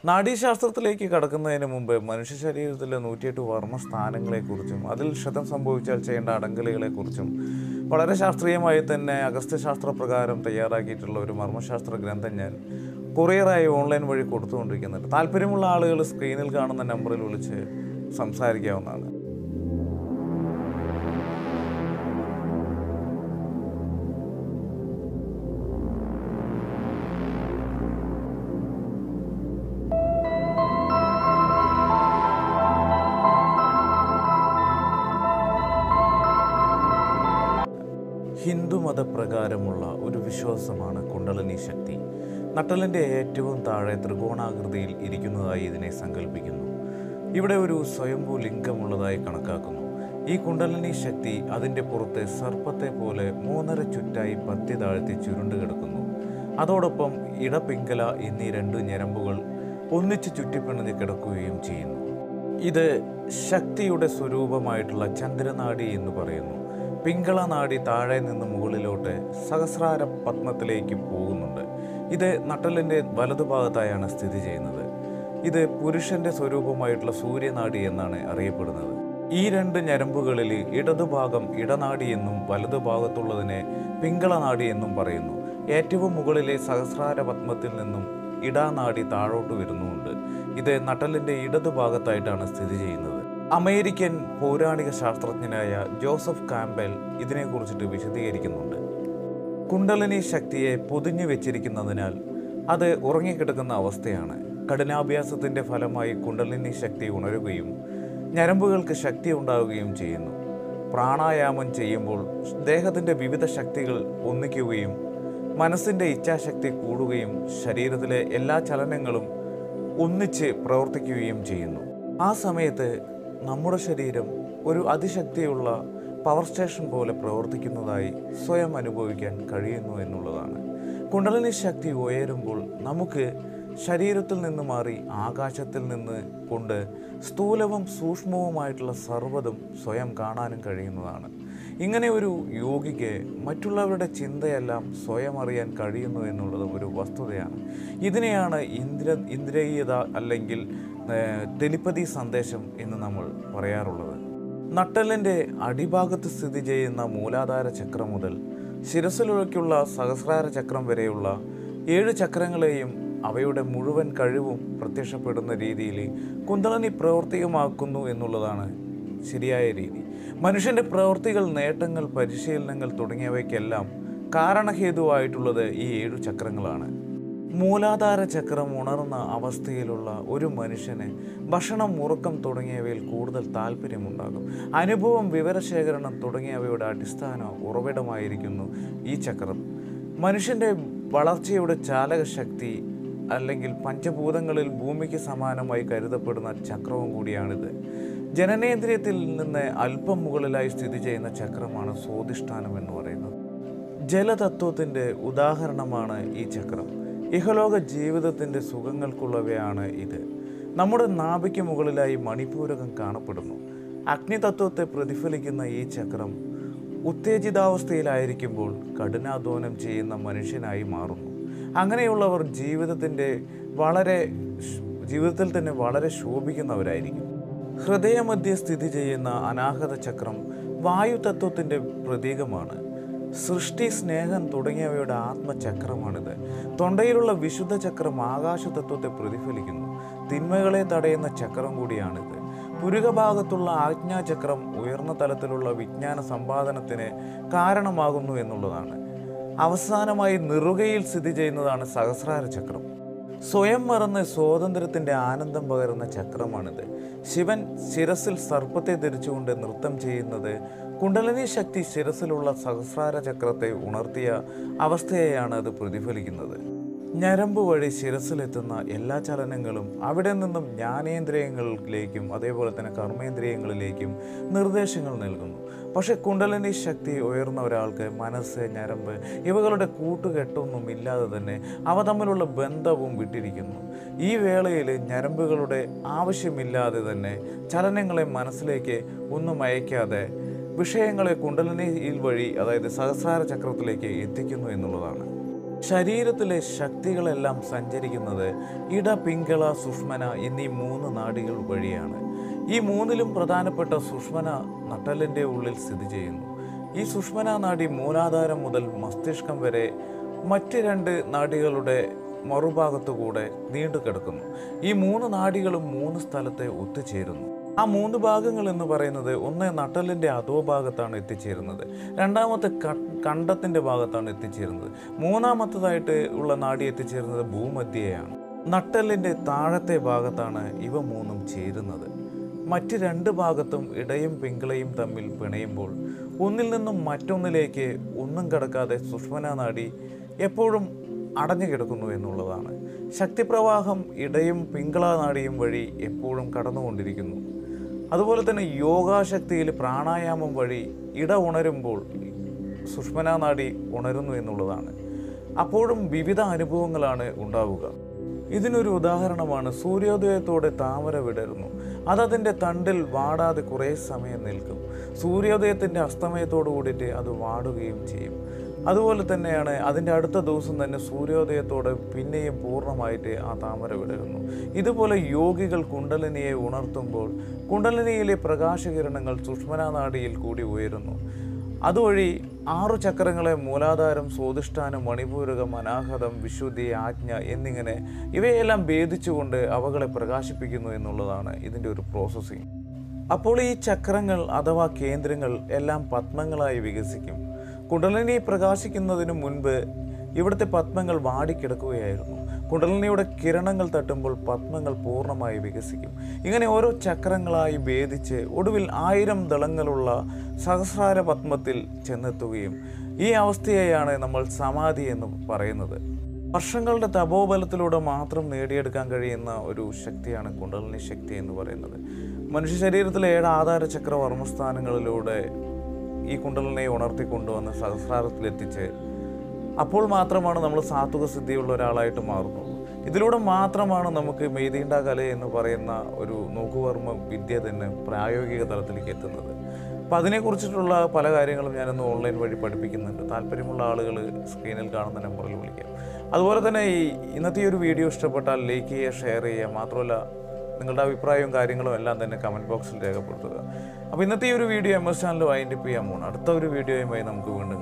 നാഡീശാസ്ത്രത്തിലേക്ക് കടക്കുന്നതിന് മുമ്പ് മനുഷ്യ ശരീരത്തിലെ നൂറ്റിയെട്ട് വർമ്മ സ്ഥാനങ്ങളെക്കുറിച്ചും അതിൽ ക്ഷതം സംഭവിച്ചാൽ ചെയ്യേണ്ട അടങ്കലുകളെക്കുറിച്ചും വളരെ ശാസ്ത്രീയമായി തന്നെ അഗസ്ത്യശാസ്ത്ര പ്രകാരം തയ്യാറാക്കിയിട്ടുള്ള ഒരു മർമ്മശാസ്ത്ര ഗ്രന്ഥം ഞാൻ കൊറിയറായി ഓൺലൈൻ വഴി കൊടുത്തുകൊണ്ടിരിക്കുന്നുണ്ട് താല്പര്യമുള്ള ആളുകൾ സ്ക്രീനിൽ കാണുന്ന നമ്പറിൽ വിളിച്ച് സംസാരിക്കാവുന്നതാണ് ഹിന്ദുമതപ്രകാരമുള്ള ഒരു വിശ്വാസമാണ് കുണ്ടലിനി ശക്തി നട്ടലിൻ്റെ ഏറ്റവും താഴെ ത്രികോണാകൃതിയിൽ ഇരിക്കുന്നതായി ഇതിനെ സങ്കല്പിക്കുന്നു ഇവിടെ ഒരു സ്വയംഭൂ ലിംഗമുള്ളതായി കണക്കാക്കുന്നു ഈ കുണ്ടലിനി ശക്തി അതിൻ്റെ പുറത്ത് സർപ്പത്തെ പോലെ മൂന്നര ചുറ്റായി പത്തി താഴ്ത്തി ചുരുണ്ട് കിടക്കുന്നു അതോടൊപ്പം ഇടപിങ്കല എന്നീ രണ്ട് ഞരമ്പുകൾ ഒന്നിച്ച് ചുറ്റിപ്പിണഞ്ഞ് കിടക്കുകയും ചെയ്യുന്നു ഇത് ശക്തിയുടെ സ്വരൂപമായിട്ടുള്ള ചന്ദ്രനാടി എന്ന് പറയുന്നു പിങ്കള നാടി താഴെ നിന്ന് മുകളിലോട്ട് സഹസ്രാര പത്മത്തിലേക്ക് പോകുന്നുണ്ട് ഇത് നട്ടലിൻ്റെ വലതുഭാഗത്തായാണ് സ്ഥിതി ചെയ്യുന്നത് ഇത് പുരുഷന്റെ സ്വരൂപമായിട്ടുള്ള സൂര്യനാടി എന്നാണ് അറിയപ്പെടുന്നത് ഈ രണ്ട് ഞരമ്പുകളിൽ ഇടതുഭാഗം ഇടനാടി എന്നും വലതുഭാഗത്തുള്ളതിനെ പിങ്കളനാടി എന്നും പറയുന്നു ഏറ്റവും മുകളിലെ സഹസ്രാര പത്മത്തിൽ നിന്നും ഇടാനാടി താഴോട്ട് വരുന്നുമുണ്ട് ഇത് നട്ടലിൻ്റെ ഇടതുഭാഗത്തായിട്ടാണ് സ്ഥിതി ചെയ്യുന്നത് അമേരിക്കൻ പൗരാണിക ശാസ്ത്രജ്ഞനായ ജോസഫ് കാമ്പൽ ഇതിനെക്കുറിച്ചിട്ട് വിശദീകരിക്കുന്നുണ്ട് കുണ്ടലിനി ശക്തിയെ പൊതിഞ്ഞു വെച്ചിരിക്കുന്നതിനാൽ അത് ഉറങ്ങിക്കിടക്കുന്ന അവസ്ഥയാണ് കഠിനാഭ്യാസത്തിൻ്റെ ഫലമായി കുണ്ടലിനി ശക്തി ഉണരുകയും ഞരമ്പുകൾക്ക് ശക്തി ഉണ്ടാവുകയും ചെയ്യുന്നു പ്രാണായാമം ചെയ്യുമ്പോൾ ദേഹത്തിൻ്റെ വിവിധ ശക്തികൾ ഒന്നിക്കുകയും മനസ്സിൻ്റെ ഇച്ഛാശക്തി കൂടുകയും ശരീരത്തിലെ എല്ലാ ചലനങ്ങളും ഒന്നിച്ച് പ്രവർത്തിക്കുകയും ചെയ്യുന്നു ആ സമയത്ത് നമ്മുടെ ശരീരം ഒരു അതിശക്തിയുള്ള പവർ സ്റ്റേഷൻ പോലെ പ്രവർത്തിക്കുന്നതായി സ്വയം അനുഭവിക്കാൻ കഴിയുന്നു എന്നുള്ളതാണ് കുണ്ടലിനി ശക്തി ഉയരുമ്പോൾ നമുക്ക് ശരീരത്തിൽ നിന്ന് മാറി ആകാശത്തിൽ നിന്ന് കൊണ്ട് സ്ഥൂലവും സൂക്ഷ്മവുമായിട്ടുള്ള സർവ്വതും സ്വയം കാണാനും കഴിയുന്നതാണ് ഇങ്ങനെ ഒരു യോഗിക്ക് മറ്റുള്ളവരുടെ ചിന്തയെല്ലാം സ്വയം അറിയാൻ കഴിയുന്നു എന്നുള്ളത് ഒരു വസ്തുതയാണ് ഇതിനെയാണ് ഇന്ദ്ര ഇന്ദ്രിയത അല്ലെങ്കിൽ ടെലിപ്പതി സന്ദേശം എന്ന് നമ്മൾ പറയാറുള്ളത് നട്ടലിൻ്റെ അടിഭാഗത്ത് സ്ഥിതി ചെയ്യുന്ന മൂലാധാര ചക്രം മുതൽ ശിരസിലേക്കുള്ള സഹസ്രാര ചക്രം വരെയുള്ള ഏഴ് ചക്രങ്ങളെയും അവയുടെ മുഴുവൻ കഴിവും പ്രത്യക്ഷപ്പെടുന്ന രീതിയിൽ കുന്തളനി പ്രവർത്തികമാക്കുന്നു എന്നുള്ളതാണ് ശരിയായ രീതി മനുഷ്യൻ്റെ പ്രവൃത്തികൾ നേട്ടങ്ങൾ പരിശീലനങ്ങൾ തുടങ്ങിയവയ്ക്കെല്ലാം കാരണഹേതുവായിട്ടുള്ളത് ഈ ഏഴു ചക്രങ്ങളാണ് മൂലാധാര ചക്രം ഉണർന്ന അവസ്ഥയിലുള്ള ഒരു മനുഷ്യന് ഭക്ഷണം ഉറക്കം തുടങ്ങിയവയിൽ കൂടുതൽ താല്പര്യമുണ്ടാകും അനുഭവം വിവരശേഖരണം തുടങ്ങിയവയുടെ അടിസ്ഥാന ഉറവിടമായിരിക്കുന്നു ഈ ചക്രം മനുഷ്യൻ്റെ വളർച്ചയുടെ ചാലകശക്തി അല്ലെങ്കിൽ പഞ്ചഭൂതങ്ങളിൽ ഭൂമിക്ക് സമാനമായി കരുതപ്പെടുന്ന ചക്രവും കൂടിയാണിത് ജനനേന്ദ്രിയത്തിൽ നിന്ന് അല്പം മുകളിലായി സ്ഥിതി ചെയ്യുന്ന ചക്രമാണ് സ്വാധിഷ്ഠാനം എന്ന് പറയുന്നത് ജലതത്വത്തിൻ്റെ ഉദാഹരണമാണ് ഈ ചക്രം ഇഹലോക ജീവിതത്തിൻ്റെ സുഖങ്ങൾക്കുള്ളവയാണ് ഇത് നമ്മുടെ നാഭിക്ക് മുകളിലായി മണിപൂരകം കാണപ്പെടുന്നു അഗ്നിതത്വത്തെ പ്രതിഫലിക്കുന്ന ഈ ചക്രം ഉത്തേജിതാവസ്ഥയിലായിരിക്കുമ്പോൾ കഠിനാധ്വാനം ചെയ്യുന്ന മനുഷ്യനായി മാറുന്നു അങ്ങനെയുള്ളവർ ജീവിതത്തിൻ്റെ വളരെ ജീവിതത്തിൽ തന്നെ വളരെ ശോഭിക്കുന്നവരായിരിക്കും ഹൃദയമധ്യ സ്ഥിതി ചെയ്യുന്ന അനാഹത ചക്രം വായുതത്വത്തിൻ്റെ പ്രതീകമാണ് സൃഷ്ടി സ്നേഹം തുടങ്ങിയവയുടെ ആത്മചക്രമാണിത് തൊണ്ടയിലുള്ള വിശുദ്ധ ചക്രം ആകാശതത്വത്തെ പ്രതിഫലിക്കുന്നു തിന്മകളെ തടയുന്ന ചക്രം കൂടിയാണിത് പുരുകഭാഗത്തുള്ള ആജ്ഞാചക്രം ഉയർന്ന തലത്തിലുള്ള വിജ്ഞാന സമ്പാദനത്തിന് കാരണമാകുന്നു എന്നുള്ളതാണ് അവസാനമായി നിറുകയിൽ സ്ഥിതി ചെയ്യുന്നതാണ് സഹസ്രാര ചക്രം സ്വയം മറന്ന് സ്വാതന്ത്ര്യത്തിൻ്റെ ആനന്ദം പകരുന്ന ചക്രമാണിത് ശിവൻ ശിരസിൽ സർപ്പത്തെ ധരിച്ചുകൊണ്ട് നൃത്തം ചെയ്യുന്നത് കുണ്ടലിനി ശക്തി ശിരസിലുള്ള സഹസ്രാര ചക്രത്തെ ഉണർത്തിയ അവസ്ഥയെയാണ് അത് പ്രതിഫലിക്കുന്നത് ഞരമ്പ് വഴി ശിരസിലെത്തുന്ന എല്ലാ ചലനങ്ങളും അവിടെ നിന്നും ജ്ഞാനേന്ദ്രിയങ്ങളിലേക്കും അതേപോലെ തന്നെ കർമ്മേന്ദ്രിയങ്ങളിലേക്കും നിർദ്ദേശങ്ങൾ നൽകുന്നു പക്ഷേ കുണ്ടലിനി ശക്തി ഉയർന്ന ഒരാൾക്ക് മനസ്സ് ഞരമ്പ് ഇവകളുടെ കൂട്ടുകെട്ടൊന്നും ഇല്ലാതെ തന്നെ അവ തമ്മിലുള്ള ബന്ധവും വിട്ടിരിക്കുന്നു ഈ വേളയിൽ ഞരമ്പുകളുടെ ആവശ്യമില്ലാതെ തന്നെ ചലനങ്ങളെ മനസ്സിലേക്ക് ഒന്നും അയക്കാതെ വിഷയങ്ങളെ കുണ്ടലിനിയിൽ വഴി അതായത് സഹസ്രാര ചക്രത്തിലേക്ക് എത്തിക്കുന്നു എന്നുള്ളതാണ് ശരീരത്തിലെ ശക്തികളെല്ലാം സഞ്ചരിക്കുന്നത് ഇട പിങ്കള സുഷ്മന എന്നീ മൂന്ന് നാഡികൾ വഴിയാണ് ഈ മൂന്നിലും പ്രധാനപ്പെട്ട സുഷ്മന നട്ടലിൻ്റെ ഉള്ളിൽ സ്ഥിതി ചെയ്യുന്നു ഈ സുഷ്മന നാഡി മൂലാധാരം മുതൽ മസ്തിഷ്കം വരെ മറ്റ് രണ്ട് നാഡികളുടെ മറുഭാഗത്തുകൂടെ നീണ്ടു കിടക്കുന്നു ഈ മൂന്ന് നാഡികളും മൂന്ന് സ്ഥലത്തെ ഒത്തുചേരുന്നു ആ മൂന്ന് ഭാഗങ്ങൾ എന്ന് പറയുന്നത് ഒന്ന് നട്ടലിൻ്റെ അധോഭാഗത്താണ് എത്തിച്ചേരുന്നത് രണ്ടാമത്തെ ക- കണ്ടത്തിൻ്റെ ഭാഗത്താണ് എത്തിച്ചേരുന്നത് മൂന്നാമത്തതായിട്ട് ഉള്ള നാഡി എത്തിച്ചേരുന്നത് ഭൂമധ്യയാണ് നട്ടലിൻ്റെ താഴത്തെ ഭാഗത്താണ് ഇവ മൂന്നും ചേരുന്നത് മറ്റ് രണ്ട് ഭാഗത്തും ഇടയും പിങ്കളയും തമ്മിൽ പിണയുമ്പോൾ ഒന്നിൽ നിന്നും മറ്റൊന്നിലേക്ക് ഒന്നും കടക്കാതെ സുഷ്മന നാഡി എപ്പോഴും അടഞ്ഞു കിടക്കുന്നു എന്നുള്ളതാണ് ശക്തിപ്രവാഹം ഇടയും പിങ്കള നാഡിയും വഴി എപ്പോഴും കടന്നുകൊണ്ടിരിക്കുന്നു അതുപോലെ തന്നെ യോഗാശക്തിയിൽ പ്രാണായാമം വഴി ഇട ഉണരുമ്പോൾ സുഷ്മന നാഡി ഉണരുന്നു എന്നുള്ളതാണ് അപ്പോഴും വിവിധ അനുഭവങ്ങളാണ് ഉണ്ടാവുക ഇതിനൊരു ഉദാഹരണമാണ് സൂര്യോദയത്തോടെ താമര വിടരുന്നു അതതിൻ്റെ തണ്ടിൽ വാടാതെ കുറേ സമയം നിൽക്കും സൂര്യോദയത്തിൻ്റെ അസ്തമയത്തോടു കൂടിയിട്ട് അത് വാടുകയും ചെയ്യും അതുപോലെ തന്നെയാണ് അതിൻ്റെ അടുത്ത ദിവസം തന്നെ സൂര്യോദയത്തോടെ പിന്നെയും പൂർണ്ണമായിട്ട് ആ താമര വിടരുന്നു ഇതുപോലെ യോഗികൾ കുണ്ടലിനിയെ ഉണർത്തുമ്പോൾ കുണ്ടലിനിയിലെ പ്രകാശകിരണങ്ങൾ സുഷ്മനാ നാഡിയിൽ കൂടി ഉയരുന്നു അതുവഴി ആറു ചക്രങ്ങളെ മൂലാധാരം സ്വാധിഷ്ഠാനം മണിപൂരകം അനാഹതം വിശുദ്ധി ആജ്ഞ എന്നിങ്ങനെ ഇവയെല്ലാം ഭേദിച്ചുകൊണ്ട് അവകളെ പ്രകാശിപ്പിക്കുന്നു എന്നുള്ളതാണ് ഇതിൻ്റെ ഒരു പ്രോസസ്സിങ് അപ്പോൾ ഈ ചക്രങ്ങൾ അഥവാ കേന്ദ്രങ്ങൾ എല്ലാം പത്മങ്ങളായി വികസിക്കും കുണ്ടലിനി പ്രകാശിക്കുന്നതിന് മുൻപ് ഇവിടുത്തെ പത്മങ്ങൾ വാടിക്കിടക്കുകയായിരുന്നു കുണ്ടലിനിയുടെ കിരണങ്ങൾ തട്ടുമ്പോൾ പത്മങ്ങൾ പൂർണ്ണമായി വികസിക്കും ഇങ്ങനെ ഓരോ ചക്രങ്ങളായി ഭേദിച്ച് ഒടുവിൽ ആയിരം ദളങ്ങളുള്ള സഹസ്രാര പത്മത്തിൽ ചെന്നെത്തുകയും ഈ അവസ്ഥയെയാണ് നമ്മൾ സമാധി എന്ന് പറയുന്നത് വർഷങ്ങളുടെ തപോബലത്തിലൂടെ മാത്രം നേടിയെടുക്കാൻ കഴിയുന്ന ഒരു ശക്തിയാണ് കുണ്ടലിനി ശക്തി എന്ന് പറയുന്നത് മനുഷ്യ ശരീരത്തിലെ ഏഴ് ആധാര ചക്ര വർമ്മസ്ഥാനങ്ങളിലൂടെ ഈ കുണ്ടലിനെ ഉണർത്തിക്കൊണ്ടുവന്ന് സഹസ്രാരത്തിലെത്തിച്ച് അപ്പോൾ മാത്രമാണ് നമ്മൾ സാത്വിക സിദ്ധിയുള്ള ഒരാളായിട്ട് മാറുന്നത് ഇതിലൂടെ മാത്രമാണ് നമുക്ക് മെയ്തീണ്ട കല എന്ന് പറയുന്ന ഒരു നോക്കുവർമ്മ വിദ്യ തന്നെ പ്രായോഗിക തലത്തിലേക്ക് എത്തുന്നത് അപ്പം അതിനെക്കുറിച്ചിട്ടുള്ള പല കാര്യങ്ങളും ഞാനൊന്ന് ഓൺലൈൻ വഴി പഠിപ്പിക്കുന്നുണ്ട് താല്പര്യമുള്ള ആളുകൾ സ്ക്രീനിൽ കാണുന്ന നമ്പറിൽ വിളിക്കാം അതുപോലെ തന്നെ ഈ ഇന്നത്തെ ഈ ഒരു വീഡിയോ ഇഷ്ടപ്പെട്ടാൽ ലൈക്ക് ചെയ്യുക ഷെയർ ചെയ്യുക മാത്രമല്ല നിങ്ങളുടെ അഭിപ്രായവും കാര്യങ്ങളും എല്ലാം തന്നെ കമൻറ്റ് ബോക്സിൽ രേഖപ്പെടുത്തുക അപ്പോൾ ഇന്നത്തെ ഈ ഒരു video M S channel wind up ചെയ്യാൻ പോകണം അടുത്ത ഒരു വീഡിയോയുമായി നമുക്ക് വീണ്ടും